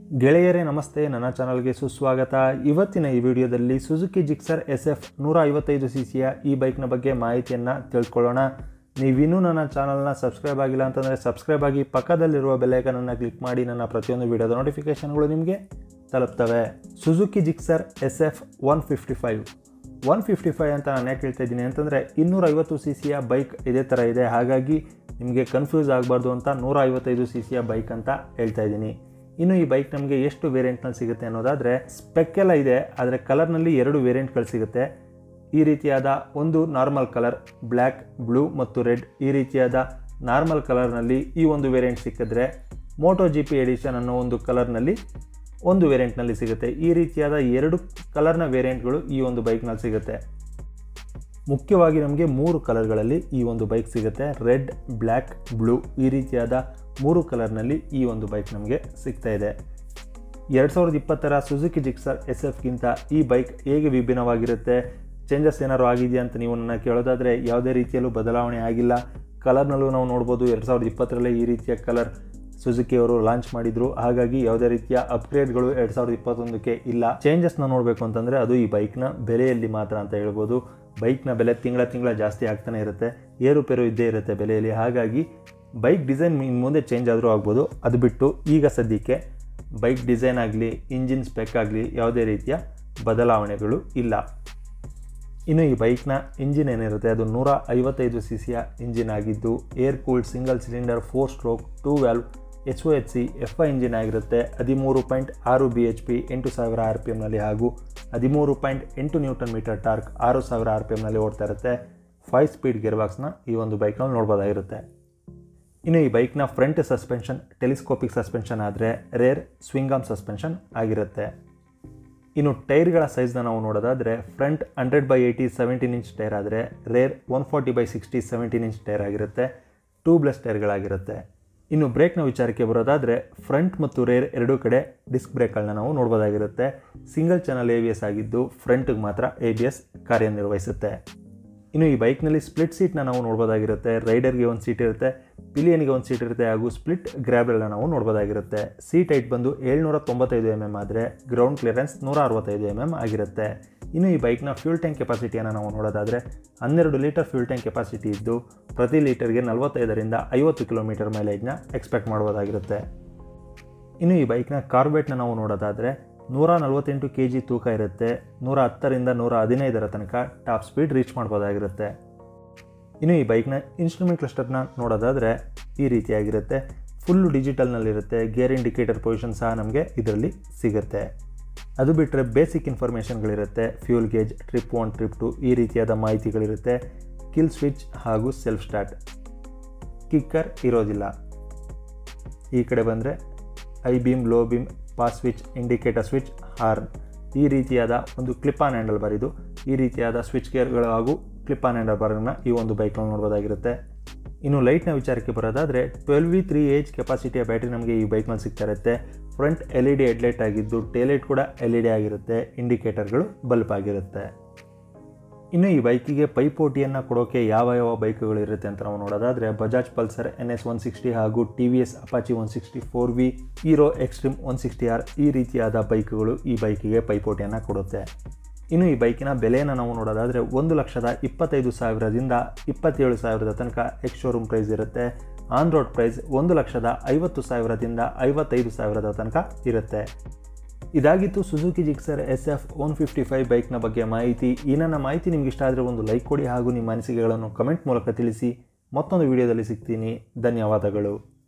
ಗೆಳೆಯರೇ ನಮಸ್ತೆ ನನ್ನ ಚಾನಲ್ಗೆ ಸುಸ್ವಾಗತ ಇವತ್ತಿನ ಈ ವಿಡಿಯೋದಲ್ಲಿ ಸುಜುಕಿ ಜಿಕ್ಸರ್ ಎಸ್ ಎಫ್ ನೂರ ಐವತ್ತೈದು ಸಿ ಸಿಯ ಈ ಬೈಕ್ನ ಬಗ್ಗೆ ಮಾಹಿತಿಯನ್ನು ತಿಳ್ಕೊಳ್ಳೋಣ ನೀವಿನ್ನೂ ನನ್ನ ಚಾನಲ್ನ ಸಬ್ಸ್ಕ್ರೈಬ್ ಆಗಿಲ್ಲ ಅಂತಂದರೆ ಸಬ್ಸ್ಕ್ರೈಬ್ ಆಗಿ ಪಕ್ಕದಲ್ಲಿರುವ ಬೆಲ್ಲೈಕನನ್ನು ಕ್ಲಿಕ್ ಮಾಡಿ ನನ್ನ ಪ್ರತಿಯೊಂದು ವಿಡಿಯೋದ ನೋಟಿಫಿಕೇಷನ್ಗಳು ನಿಮಗೆ ತಲುಪ್ತವೆ Suzuki Gixxer S F one fifty five one fifty five ಅಂತ ನಾನು ಯಾಕೆ ಹೇಳ್ತಾ ಇದ್ದೀನಿ ಅಂತಂದರೆ ಇನ್ನೂರ ಐವತ್ತು ಸಿ ಸಿಯ ಬೈಕ್ ಇದೇ ಥರ ಇದೆ ಹಾಗಾಗಿ ನಿಮಗೆ ಕನ್ಫ್ಯೂಸ್ ಆಗಬಾರ್ದು ಅಂತ ನೂರ ಐವತ್ತೈದು ಸಿ ಸಿಯ ಬೈಕ್ ಅಂತ ಹೇಳ್ತಾ ಇದ್ದೀನಿ ಇನ್ನು ಈ ಬೈಕ್ ನಮಗೆ ಎಷ್ಟು ವೇರಿಯಂಟ್ನಲ್ಲಿ ಸಿಗುತ್ತೆ ಅನ್ನೋದಾದರೆ ಸ್ಪೆಕ್ ಎಲ್ಲ ಇದೆ ಆದರೆ ಕಲರ್ನಲ್ಲಿ ಎರಡು ವೇರಿಯಂಟ್ಗಳು ಸಿಗುತ್ತೆ ಈ ರೀತಿಯಾದ ಒಂದು ನಾರ್ಮಲ್ ಕಲರ್ ಬ್ಲ್ಯಾಕ್ ಬ್ಲೂ ಮತ್ತು ರೆಡ್ ಈ ರೀತಿಯಾದ ನಾರ್ಮಲ್ ಕಲರ್ನಲ್ಲಿ ಈ ಒಂದು ವೇರಿಯಂಟ್ ಸಿಕ್ಕಿದ್ರೆ ಮೋಟೋ ಜಿ ಪಿ ಎಡಿಷನ್ ಅನ್ನೋ ಒಂದು ಕಲರ್ನಲ್ಲಿ ಒಂದು ವೇರಿಯಂಟ್ನಲ್ಲಿ ಸಿಗುತ್ತೆ ಈ ರೀತಿಯಾದ ಎರಡು ಕಲರ್ನ ವೇರಿಯಂಟ್ಗಳು ಈ ಒಂದು ಬೈಕ್ನಲ್ಲಿ ಸಿಗುತ್ತೆ ಮುಖ್ಯವಾಗಿ ನಮಗೆ ಮೂರು ಕಲರ್ಗಳಲ್ಲಿ ಈ ಒಂದು ಬೈಕ್ ಸಿಗುತ್ತೆ ರೆಡ್ ಬ್ಲ್ಯಾಕ್ ಬ್ಲೂ ಈ ರೀತಿಯಾದ ಮೂರು ಕಲರ್ನಲ್ಲಿ ಈ ಒಂದು ಬೈಕ್ ನಮಗೆ ಸಿಗ್ತಾ ಇದೆ ಎರಡು ಸಾವಿರದ ಇಪ್ಪತ್ತರ ಸುಜುಕಿ ಜಿಕ್ಸರ್ ಎಸ್ ಎಫ್ಗಿಂತ ಈ ಬೈಕ್ ಹೇಗೆ ವಿಭಿನ್ನವಾಗಿರುತ್ತೆ ಚೇಂಜಸ್ ಏನಾದ್ರು ಆಗಿದೆಯಾ ಅಂತ ನೀವು ನನ್ನ ಕೇಳೋದಾದರೆ ಯಾವುದೇ ರೀತಿಯಲ್ಲೂ ಬದಲಾವಣೆ ಆಗಿಲ್ಲ ಕಲರ್ನಲ್ಲೂ ನಾವು ನೋಡ್ಬೋದು ಎರಡು ಸಾವಿರದ ಇಪ್ಪತ್ತರಲ್ಲೇ ಈ ರೀತಿಯ ಕಲರ್ ಸುಜುಕಿ ಅವರು ಲಾಂಚ್ ಮಾಡಿದ್ರು ಹಾಗಾಗಿ ಯಾವುದೇ ರೀತಿಯ ಅಪ್ಗ್ರೇಡ್ಗಳು ಎರಡು ಸಾವಿರದ ಇಪ್ಪತ್ತೊಂದಕ್ಕೆ ಇಲ್ಲ ಚೇಂಜಸ್ನ ನೋಡಬೇಕು ಅಂತಂದರೆ ಅದು ಈ ಬೈಕ್ನ ಬೆಲೆಯಲ್ಲಿ ಮಾತ್ರ ಅಂತ ಹೇಳ್ಬೋದು ಬೈಕ್ನ ಬೆಲೆ ತಿಂಗಳ ತಿಂಗಳ ಜಾಸ್ತಿ ಆಗ್ತಾನೆ ಇರುತ್ತೆ ಏರುಪೇರು ಇದ್ದೇ ಇರುತ್ತೆ ಬೆಲೆಯಲ್ಲಿ ಹಾಗಾಗಿ ಬೈಕ್ ಡಿಸೈನ್ ಇನ್ನು ಮುಂದೆ ಚೇಂಜ್ ಆದರೂ ಆಗ್ಬೋದು ಅದು ಬಿಟ್ಟು ಈಗ ಸದ್ಯಕ್ಕೆ ಬೈಕ್ ಡಿಸೈನ್ ಆಗಲಿ ಇಂಜಿನ್ ಸ್ಪೆಕ್ ಆಗಲಿ ಯಾವುದೇ ರೀತಿಯ ಬದಲಾವಣೆಗಳು ಇಲ್ಲ ಇನ್ನು ಈ ಬೈಕ್ನ ಇಂಜಿನ್ ಏನಿರುತ್ತೆ ಅದು ನೂರ ಐವತ್ತೈದು ಸಿ ಸಿಯ ಇಂಜಿನ್ ಆಗಿದ್ದು air cooled single cylinder four stroke two valve H O H C F I engine ಆಗಿರುತ್ತೆ ಹದಿಮೂರು ಪಾಯಿಂಟ್ ಆರು ಬಿ ಎಚ್ ಪಿ ಎಂಟು ಸಾವಿರ ಆರ್ ಪಿ ಎಮ್ನಲ್ಲಿ ಹಾಗೂ ಹದಿಮೂರು ಪಾಯಿಂಟ್ ಎಂಟು ನ್ಯೂಟನ್ ಮೀಟರ್ ಟಾರ್ಕ್ ಆರು ಸಾವಿರ ಆರ್ ಪಿ ಎಮ್ನಲ್ಲಿ ಓಡ್ತಾ ಇರುತ್ತೆ ಫೈವ್ ಸ್ಪೀಡ್ ಗೇರ್ ಬಾಕ್ಸ್ನ ಈ ಒಂದು ಬೈಕ್ನಲ್ಲಿ ನೋಡ್ಬೋದಾಗಿರುತ್ತೆ ಇನ್ನು ಈ ಬೈಕ್ನ ಫ್ರಂಟ್ ಸಸ್ಪೆನ್ಷನ್ ಟೆಲಿಸ್ಕೋಪಿಕ್ ಸಸ್ಪೆನ್ಷನ್ ಆದರೆ ರೇರ್ ಸ್ವಿಂಗಾಮ್ ಸಸ್ಪೆನ್ಷನ್ ಆಗಿರುತ್ತೆ ಇನ್ನು ಟೈರ್ಗಳ ಸೈಜ್ನ ನಾವು ನೋಡೋದಾದರೆ front hundred by eighty seventeen inch tyre ಆದರೆ rear one forty by sixty seventeen inch tyre ಆಗಿರುತ್ತೆ ಟ್ಯೂಬ್ಲೆಸ್ ಟೈರ್ಗಳಾಗಿರುತ್ತೆ ಇನ್ನು ಬ್ರೇಕ್ನ ವಿಚಾರಕ್ಕೆ ಬರೋದಾದರೆ ಫ್ರಂಟ್ ಮತ್ತು ರೇರ್ ಎರಡೂ ಕಡೆ ಡಿಸ್ಕ್ ಬ್ರೇಕ್ಗಳನ್ನ ನಾವು ನೋಡ್ಬೋದಾಗಿರುತ್ತೆ single channel A B S ಆಗಿದ್ದು ಫ್ರಂಟ್ಗೆ ಮಾತ್ರ ಎ ಬಿ ಎಸ್ ಕಾರ್ಯನಿರ್ವಹಿಸುತ್ತೆ ಇನ್ನು ಈ ಬೈಕ್ನಲ್ಲಿ ಸ್ಪ್ಲಿಟ್ ಸೀಟ್ನ ನಾವು ನೋಡ್ಬೋದಾಗಿರುತ್ತೆ ರೈಡರ್ಗೆ ಒಂದು ಸೀಟ್ ಇರುತ್ತೆ ಪಿಲಿಯನ್ಗೆ ಒಂದು ಸೀಟ್ ಇರುತ್ತೆ ಹಾಗೂ ಸ್ಪ್ಲಿಟ್ ಗ್ರ್ಯಾಬ್ಗಳನ್ನ ನಾವು ನೋಡ್ಬೋದಾಗಿರುತ್ತೆ ಸೀಟ್ ಹೈಟ್ ಬಂದು ಏಳ್ನೂರ ತೊಂಬತ್ತೈದು ಎಮ್ ಎಮ್ ಆದರೆ ಗ್ರೌಂಡ್ ಕ್ಲಿಯರೆನ್ಸ್ ನೂರ ಅರವತ್ತೈದು ಎಮ್ ಎಮ್ ಆಗಿರುತ್ತೆ ಇನ್ನು ಈ ಬೈಕ್ನ ಫ್ಯೂಲ್ ಟ್ಯಾಂಕ್ ಕೆಪಾಸಿಟಿಯನ್ನು ನಾವು ನೋಡೋದಾದರೆ ಹನ್ನೆರಡು ಲೀಟರ್ ಫ್ಯೂಲ್ ಟ್ಯಾಂಕ್ ಕೆಪಾಸಿಟಿ ಇದ್ದು ಪ್ರತಿ ಲೀಟರ್ಗೆ ನಲವತ್ತೈದರಿಂದ ಐವತ್ತು ಕಿಲೋಮೀಟರ್ ಮೈಲೇಜ್ನ ಎಕ್ಸ್ಪೆಕ್ಟ್ ಮಾಡ್ಬೋದಾಗಿರುತ್ತೆ ಇನ್ನು ಈ ಬೈಕ್ನ ಕಾರ್ಬೇಟ್ನ ನಾವು ನೋಡೋದಾದರೆ ನೂರ ನಲವತ್ತೆಂಟು ಕೆ ಜಿ ತೂಕ ಇರುತ್ತೆ ನೂರ ಹತ್ತರಿಂದ ನೂರ ಹದಿನೈದರ ತನಕ ಟಾಪ್ ಸ್ಪೀಡ್ ರೀಚ್ ಮಾಡ್ಬೋದಾಗಿರುತ್ತೆ ಇನ್ನು ಈ ಬೈಕ್ನ ಇನ್ಸ್ಟ್ರೂಮೆಂಟ್ ಕ್ಲಸ್ಟರ್ನ ನೋಡೋದಾದರೆ ಈ ರೀತಿಯಾಗಿರುತ್ತೆ ಫುಲ್ಲು ಡಿಜಿಟಲ್ನಲ್ಲಿರುತ್ತೆ ಗೇರ್ ಇಂಡಿಕೇಟರ್ ಪೊಸಿಷನ್ ಸಹ ನಮಗೆ ಇದರಲ್ಲಿ ಸಿಗುತ್ತೆ ಅದು ಬಿಟ್ಟರೆ ಬೇಸಿಕ್ ಇನ್ಫಾರ್ಮೇಷನ್ಗಳಿರುತ್ತೆ fuel gauge trip one trip two ಈ ರೀತಿಯಾದ ಮಾಹಿತಿಗಳಿರುತ್ತೆ ಕಿಲ್ ಸ್ವಿಚ್ ಹಾಗೂ ಸೆಲ್ಫ್ ಸ್ಟಾರ್ಟ್ ಕಿಕ್ಕರ್ ಇರೋದಿಲ್ಲ ಈ ಕಡೆ ಬಂದರೆ high beam low beam pass switch indicator switch horn ಈ ರೀತಿಯಾದ ಒಂದು ಕ್ಲಿಪ್ ಆನ್ ಹ್ಯಾಂಡಲ್ ಬಾರ್ ಇದು ಈ ರೀತಿಯಾದ ಸ್ವಿಚ್ ಗೇರ್ಗಳು ಹಾಗೂ ಕ್ಲಿಪ್ ಆನ್ ಹ್ಯಾಂಡಲ್ ಬಾರ್ನ ಈ ಒಂದು ಬೈಕ್ನಲ್ಲಿ ನೋಡ್ಬೋದಾಗಿರುತ್ತೆ ಇನ್ನು ಲೈಟ್ನ ವಿಚಾರಕ್ಕೆ ಬರೋದಾದರೆ ಟ್ವೆಲ್ ವಿ ತ್ರೀ ಏಜ್ ಕೆಪಾಸಿಟಿಯ ಬ್ಯಾಟ್ರಿ ನಮಗೆ ಈ ಬೈಕ್ನಲ್ಲಿ ಸಿಗ್ತಾ ಇರುತ್ತೆ front L E D headlight ಆಗಿದ್ದು ಟೇಲೈಟ್ ಕೂಡ ಎಲ್ ಇ ಡಿ ಆಗಿರುತ್ತೆ ಇಂಡಿಕೇಟರ್ಗಳು ಬಲ್ಪ್ ಆಗಿರುತ್ತೆ ಇನ್ನು ಈ ಬೈಕಿಗೆ ಪೈಪೋಟಿಯನ್ನು ಕೊಡೋಕ್ಕೆ ಯಾವ ಯಾವ ಬೈಕ್ಗಳು ಇರುತ್ತೆ ಅಂತ ನಾವು ನೋಡೋದಾದರೆ Bajaj Pulsar N S one sixty ಹಾಗೂ T V S Apache one sixty four V Hero Xtreme one sixty R ಈ ರೀತಿಯಾದ ಬೈಕ್ಗಳು ಈ ಬೈಕಿಗೆ ಪೈಪೋಟಿಯನ್ನು ಕೊಡುತ್ತೆ ಇನ್ನು ಈ ಬೈಕಿನ ಬೆಲೆಯನ್ನು ನಾವು ನೋಡೋದಾದರೆ ಒಂದು ಲಕ್ಷದ ಇಪ್ಪತ್ತೈದು ಸಾವಿರದಿಂದ ಇಪ್ಪತ್ತೇಳು ಸಾವಿರದ ತನಕ ಎಕ್ಸ್ ಶೋರೂಮ್ ಪ್ರೈಸ್ ಇರುತ್ತೆ ಆನ್ ರೋಡ್ ಪ್ರೈಸ್ ಒಂದು ಲಕ್ಷದ ಐವತ್ತು ಸಾವಿರದಿಂದ ಐವತ್ತೈದು ಸಾವಿರದ ತನಕ ಇರುತ್ತೆ ಇದಾಗಿತ್ತು Suzuki Gixxer S F one fifty five ಬೈಕ್ನ ಬಗ್ಗೆ ಮಾಹಿತಿ ಈ ನನ್ನ ಮಾಹಿತಿ ನಿಮ್ಗೆ ಇಷ್ಟ ಆದರೆ ಒಂದು ಲೈಕ್ ಕೊಡಿ ಹಾಗೂ ನಿಮ್ಮ ಅನಿಸಿಕೆಗಳನ್ನು ಕಮೆಂಟ್ ಮೂಲಕ ತಿಳಿಸಿ ಮತ್ತೊಂದು ವಿಡಿಯೋದಲ್ಲಿ ಸಿಗ್ತೀನಿ ಧನ್ಯವಾದಗಳು